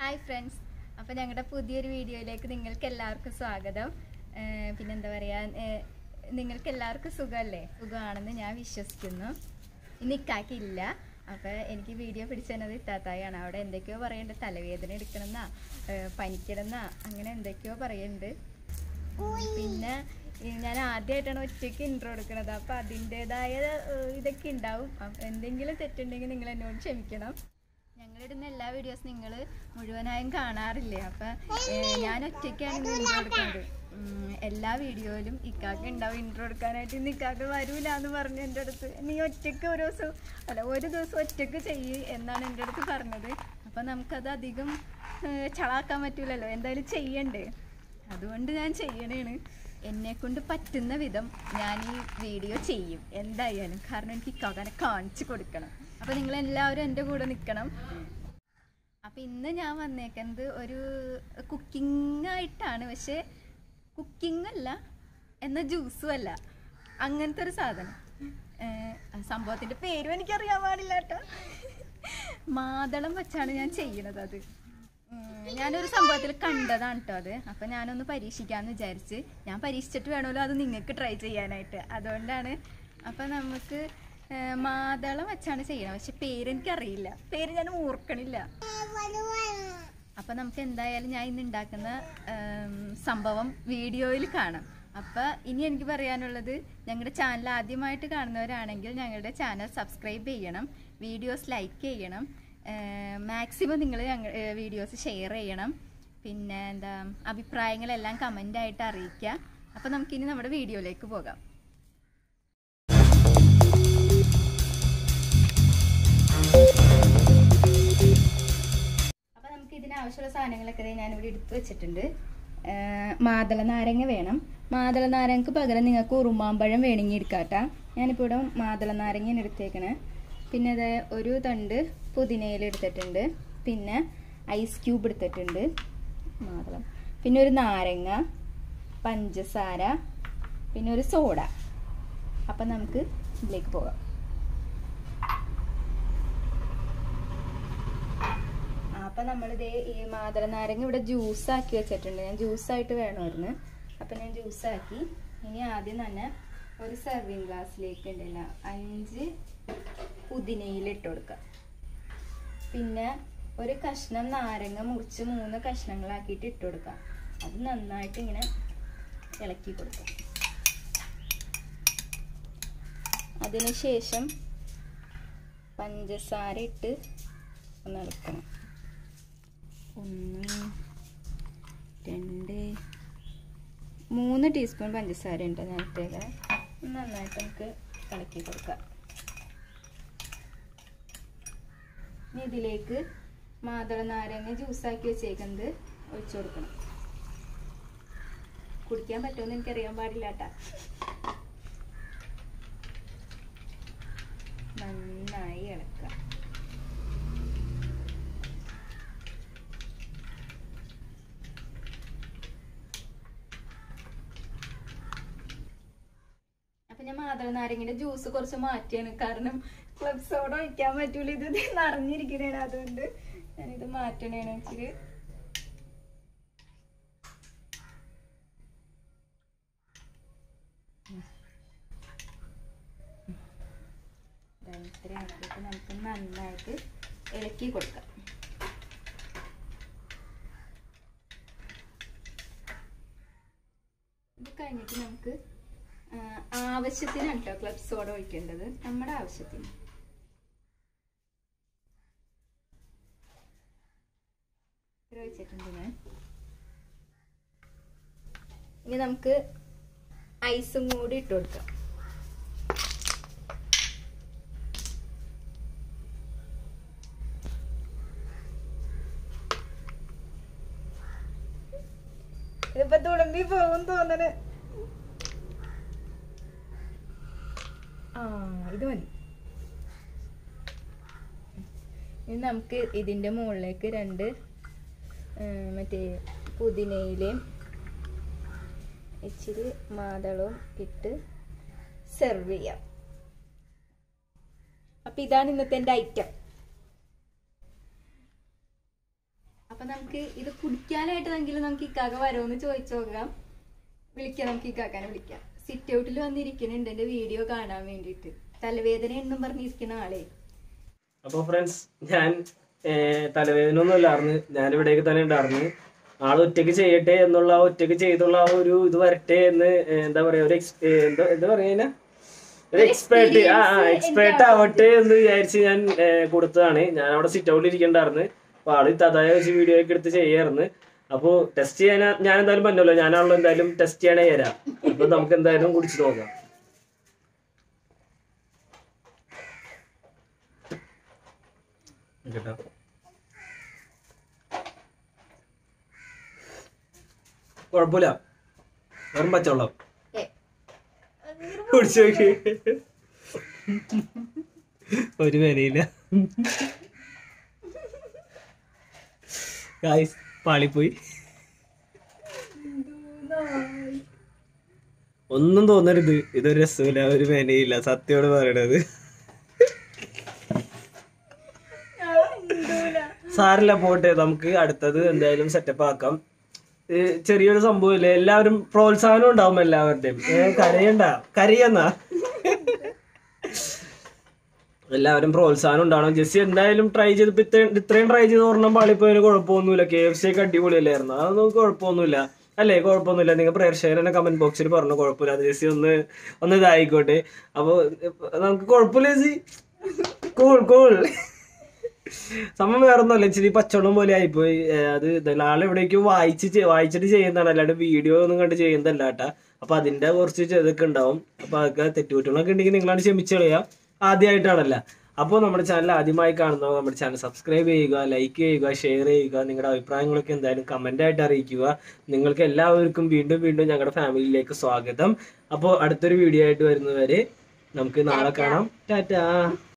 Hi friends അപ്പോൾ ഞങ്ങളുടെ പുതിയൊരു വീഡിയോയിലേക്ക് നിങ്ങൾക്ക് എല്ലാവർക്കും സ്വാഗതം ഏഹ് പിന്നെന്താ പറയുക നിങ്ങൾക്ക് എല്ലാവർക്കും സുഖമല്ലേ സുഖമാണെന്ന് ഞാൻ വിശ്വസിക്കുന്നു ഇന്ന് ഇക്കാക്കില്ല അപ്പോൾ എനിക്ക് വീഡിയോ പിടിച്ചത് ഇത്താത്തായാണ് അവിടെ എന്തൊക്കെയോ പറയുന്നുണ്ട് തലവേദന എടുക്കണമെന്നാ ഏഹ് പനിക്കണമെന്നാ അങ്ങനെ എന്തൊക്കെയോ പറയുന്നുണ്ട് പിന്നെ ഈ ഞാൻ ആദ്യമായിട്ടാണ് ഒറ്റയ്ക്ക് ഇൻട്രോ എടുക്കുന്നത് അപ്പോൾ അതിൻ്റെതായ ഇതൊക്കെ ഉണ്ടാവും അപ്പൊ എന്തെങ്കിലും തെറ്റുണ്ടെങ്കിൽ നിങ്ങൾ എന്നോട് ക്ഷമിക്കണം ഞങ്ങളിടുന്ന എല്ലാ വീഡിയോസ് നിങ്ങൾ മുഴുവനായും കാണാറില്ലേ അപ്പം ഞാൻ ഒറ്റയ്ക്കാണ് ഇന്ന് ഇൻട്രോ എടുക്കുന്നത് ഉം, എല്ലാ വീഡിയോയിലും ഇക്കാക്ക് ഉണ്ടാവും ഇൻട്രോ എടുക്കാനായിട്ട് ഇന്ന് ഇക്കാക്ക് വരൂല എന്ന് പറഞ്ഞു എൻ്റെ അടുത്ത് നീ ഒറ്റയ്ക്ക് ഒരു ദിവസം അല്ല ഒരു ദിവസം ഒറ്റയ്ക്ക് ചെയ്യ് എന്നാണ് എൻ്റെ അടുത്ത് പറഞ്ഞത് അപ്പം നമുക്കത് അധികം ഏഹ്, ചളാക്കാൻ പറ്റൂലല്ലോ എന്തായാലും ചെയ്യണ്ടേ അതുകൊണ്ട് ഞാൻ ചെയ്യണേണ് എന്നെ കൊണ്ട് പറ്റുന്ന വിധം ഞാൻ ഈ വീഡിയോ ചെയ്യും എന്തായാലും കാരണം എനിക്ക് ഇക്കാക്കാനെ കാണിച്ചു കൊടുക്കണം അപ്പോൾ നിങ്ങൾ എല്ലാവരും എൻ്റെ കൂടെ നിൽക്കണം അപ്പം ഇന്ന് ഞാൻ വന്നേക്കുന്നത് ഒരു കുക്കിംഗ് ആയിട്ടാണ് പക്ഷേ കുക്കിംഗ് അല്ല എന്ന ജ്യൂസും അല്ല അങ്ങനത്തെ ഒരു സാധനം ഏഹ്, സംഭവത്തിൻ്റെ പേരും എനിക്കറിയാൻ പാടില്ല കേട്ടോ മാതളം വെച്ചാണ് ഞാൻ ചെയ്യണത് അത് ഉം, ഞാനൊരു സംഭവത്തിൽ കണ്ടതാണ് കേട്ടോ അത് അപ്പം ഞാനൊന്ന് പരീക്ഷിക്കാമെന്ന് വിചാരിച്ച് ഞാൻ പരീക്ഷിച്ചിട്ട് വേണമല്ലോ അത് നിങ്ങൾക്ക് ട്രൈ ചെയ്യാനായിട്ട് അതുകൊണ്ടാണ് അപ്പം നമുക്ക് ഏഹ്, മാതളം വെച്ചാണ് ചെയ്യണത് പക്ഷെ പേര് എനിക്കറിയില്ല പേര് ഞാൻ ഓർക്കണില്ല അപ്പം നമുക്ക് എന്തായാലും ഞാൻ ഇന്ന് ഉണ്ടാക്കുന്ന ഏം, സംഭവം വീഡിയോയിൽ കാണാം അപ്പം ഇനി എനിക്ക് പറയാനുള്ളത് ഞങ്ങളുടെ ചാനൽ ആദ്യമായിട്ട് കാണുന്നവരാണെങ്കിൽ ഞങ്ങളുടെ ചാനൽ സബ്സ്ക്രൈബ് ചെയ്യണം വീഡിയോസ് ലൈക്ക് ചെയ്യണം മാക്സിമം നിങ്ങൾ ഞങ്ങൾ വീഡിയോസ് ഷെയർ ചെയ്യണം പിന്നെ എന്താ അഭിപ്രായങ്ങളെല്ലാം കമൻ്റായിട്ട് അറിയിക്കുക അപ്പം നമുക്കിനി നമ്മുടെ വീഡിയോയിലേക്ക് പോകാം അപ്പോൾ നമുക്ക് ഇതിന് ആവശ്യമുള്ള സാധനങ്ങളൊക്കെ ദേ ഞാനിവിടെ എടുത്തു വെച്ചിട്ടുണ്ട് ഏഹ് മാതള നാരങ്ങ വേണം മാതള നാരങ്ങക്ക് പകരം നിങ്ങൾക്ക് ഉറുമാമ്പഴം വേണമെങ്കിൽ എടുക്കാട്ടാ ഞാനിപ്പോൾ ഇവിടെ മാതള നാരങ്ങയാണ് എടുത്തേക്കണേ പിന്നെ അത് ഒരു തണ്ട് പുതിനയില എടുത്തിട്ടുണ്ട് പിന്നെ ഐസ് ക്യൂബ് എടുത്തിട്ടുണ്ട് മാതളം പിന്നെ ഒരു നാരങ്ങ പഞ്ചസാര പിന്നെ ഒരു സോഡ അപ്പം നമുക്ക് ഇതിലേക്ക് പോകാം അപ്പൊ നമ്മളിത് ഈ മാതള നാരങ്ങ ഇവിടെ ജ്യൂസ് ആക്കി വെച്ചിട്ടുണ്ട് ഞാൻ ജ്യൂസ് ആയിട്ട് വേണമായിരുന്നു അപ്പൊ ഞാൻ ജ്യൂസ് ആക്കി ഇനി ആദ്യം തന്നെ ഒരു സെർവിങ് ഗ്ലാസ്സിലേക്ക് ഉണ്ടല്ല അഞ്ച് പുതിനയിൽ ഇട്ട് കൊടുക്കാം പിന്നെ ഒരു കഷ്ണം നാരങ്ങ മുറിച്ച് മൂന്ന് കഷ്ണങ്ങളാക്കിയിട്ട് ഇട്ട് കൊടുക്കാം അത് നന്നായിട്ട് ഇങ്ങനെ ഇളക്കി കൊടുക്കാം അതിനുശേഷം പഞ്ചസാര ഇട്ട് ഒന്ന് ഇളക്കണം ഒന്ന് രണ്ട് മൂന്ന് ടീസ്പൂൺ പഞ്ചസാര ഉണ്ട് ഞാൻ ഇട്ടേക്കാം നന്നായിട്ട് നമുക്ക് ഇളക്കി കൊടുക്കാം ഇനി ഇതിലേക്ക് മാതള നാരങ്ങ ജ്യൂസാക്കി വെച്ചേക്കുന്നത് ഒഴിച്ചു കൊടുക്കണം കുടിക്കാൻ പറ്റുമെന്ന് എനിക്കറിയാൻ പാടില്ല കേട്ടാ നന്നായി ഇളക്കുക അപ്പൊ ഞാൻ മാതള നാരങ്ങയുടെ ജ്യൂസ് കുറച്ച് മാറ്റിയാണ് കാരണം ക്ലബ് സോഡ ഒഴിക്കാൻ പറ്റൂല ഇത് നിറഞ്ഞിരിക്കണേണ് അതുകൊണ്ട് ഞാനിത് മാറ്റണേണ് ഇച്ചിരി ദാ ഇത്രയും ആക്കിയിട്ട് നമുക്ക് നന്നായിട്ട് ഇളക്കി കൊടുക്കാം ഇത് കഴിഞ്ഞിട്ട് നമുക്ക് ആ, ആവശ്യത്തിനാണ് കേട്ടോ ക്ലബ് സോഡ ഒഴിക്കേണ്ടത് നമ്മുടെ ആവശ്യത്തിന് ഇത്ര ഒഴിച്ചിട്ടുണ്ട് ഞാൻ ഇനി നമുക്ക് ഐസും കൂടി ഇട്ട് കൊടുക്കാം ഇതിപ്പോ തുളുമ്പി പോകും തോന്നണ് ആ ഇത് മതി ഇനി നമുക്ക് ഇതിൻ്റെ മുകളിലേക്ക് രണ്ട് ആ, മറ്റേ പുതിനയിലയും ഇച്ചിരി മാതളവും ഇട്ട് സെർവ് ചെയ്യാം അപ്പം ഇതാണ് ഇന്നത്തെ എൻ്റെ ഐറ്റം അപ്പം നമുക്ക് ഇത് കുടിക്കാനായിട്ടെങ്കിലും നമുക്ക് ഇക്കാക്ക വരുമെന്ന് ചോദിച്ചു നോക്കാം വിളിക്കാം നമുക്ക് ഇക്കാക്കാനെ വിളിക്കാം സിറ്റ് ഔട്ടിൽ വന്നിരിക്കുന്നുണ്ട് എന്റെ വീഡിയോ കാണാൻ വേണ്ടിയിട്ട് തലവേദന എന്നും പറഞ്ഞിരിക്കുന്ന ആളെ അപ്പോൾ ഫ്രണ്ട്സ് ഞാൻ ഏഹ്, തലവേദന ഒന്നും ഇല്ലായിരുന്നു ഞാൻ ഇവിടേക്ക് തന്നെ ഉണ്ടായിരുന്നു ആൾ ഒറ്റയ്ക്ക് ചെയ്യട്ടെ എന്നുള്ള ആ ഒറ്റയ്ക്ക് ചെയ്തുള്ള ആ ഒരു ഇത് വരട്ടെ എന്ന് ഏഹ്, എന്താ പറയാ ഒരു ex- ഏഹ്, എന്താ എന്താ പറയാ ഒരു എക്സ്പേർട്ട് ആ ആ എക്സ്പേർട്ട് ആവട്ടെ എന്ന് വിചാരിച്ച് ഞാൻ ഏഹ്, കൊടുത്തതാണ് ഞാൻ അവിടെ സിറ്റ് ഔട്ടിൽ ഇരിക്കണ്ടായിരുന്നു അപ്പൊ ആള് തതായ വെച്ച് വീഡിയോ ഒക്കെ എടുത്ത് ചെയ്യായിരുന്നു അപ്പൊ ടെസ്റ്റ് ചെയ്യാൻ ഞാൻ എന്തായാലും പറ്റുമല്ലോ ഞാനാണല്ലോ എന്തായാലും ടെസ്റ്റ് ചെയ്യാനേ തരാം അപ്പൊ നമുക്ക് എന്തായാലും കുടിച്ചു നോക്കാം കേട്ടോ കുഴപ്പമില്ല വെറും പച്ചവെള്ളം ഏ, കുടിച്ചു നോക്കി ഒരു വിലയില്ല ഗായ്സ് പാളിപ്പോയി ഒന്നും തോന്നരുത് ഇതൊരു രസമില്ല ഒരു വിലയില്ല സത്യോട് പറയണത് സാരില്ല പോട്ടെ നമുക്ക് അടുത്തത് എന്തായാലും സെറ്റപ്പ് ആക്കാം ഏ, ചെറിയൊരു സംഭവമില്ലേ എല്ലാവരും പ്രോത്സാഹനം ഉണ്ടാവും എല്ലാവരുടെയും ഏ, കരയണ്ട കരയെന്നാ എല്ലാവരും പ്രോത്സാഹനം ഉണ്ടാവണം ജെസ്സി എന്തായാലും ട്രൈ ചെയ്തപ്പോ ഇത്രയും ഇത്രയും ട്രൈ ചെയ്ത് ഒരെണ്ണം പാളിപ്പോയതിന് കുഴപ്പമൊന്നുമില്ല കെ എഫ് സി ഒക്കെ അടിപൊളിയല്ലായിരുന്നു അതൊന്നും കുഴപ്പമൊന്നുമില്ല അല്ലേ കുഴപ്പമൊന്നുമില്ല നിങ്ങൾ പ്രേക്ഷകർ തന്നെ കമന്റ് ബോക്സിൽ പറഞ്ഞു കുഴപ്പമില്ല അത് ജെസ്സി ഒന്ന് ഒന്ന് ഇതായിക്കോട്ടെ അപ്പൊ നമുക്ക് കുഴപ്പമില്ല ജെസ്സി കൂൾ കൂൾ സംഭവം വേറെ ഒന്നുമല്ല ഇച്ചിരി പച്ചവെള്ളം പോലെ ആയിപ്പോയി ഏ, അത് ഇതല്ല. ആള് എവിടേക്കോ വായിച്ച് ചെ- വായിച്ചിട്ട് ചെയ്യുന്നതാണ് അല്ലാണ്ട് വീഡിയോ ഒന്നും കണ്ട് ചെയ്യുന്നതല്ല കേട്ടാ അപ്പൊ അതിന്റെ കുറച്ച് ഇതൊക്കെ ഉണ്ടാവും അപ്പൊ അതൊക്കെ തെറ്റുകുറ്റങ്ങളൊക്കെ ഉണ്ടെങ്കിൽ നിങ്ങളാണ് ക്ഷമിച്ചു കളയുക ആദ്യമായിട്ടാണല്ല അപ്പോൾ നമ്മുടെ ചാനൽ ആദ്യമായി കാണുന്നവർ നമ്മുടെ ചാനൽ സബ്സ്ക്രൈബ് ചെയ്യുക ലൈക്ക് ചെയ്യുക ഷെയർ ചെയ്യുക നിങ്ങളുടെ അഭിപ്രായങ്ങളൊക്കെ എന്തായാലും കമന്റ് ആയിട്ട് അറിയിക്കുക നിങ്ങൾക്ക് എല്ലാവർക്കും വീണ്ടും വീണ്ടും ഞങ്ങളുടെ ഫാമിലിയിലേക്ക് സ്വാഗതം അപ്പോൾ അടുത്തൊരു വീഡിയോ ആയിട്ട് വരുന്നവരെ നമുക്ക് നാളെ കാണാം ടാറ്റാ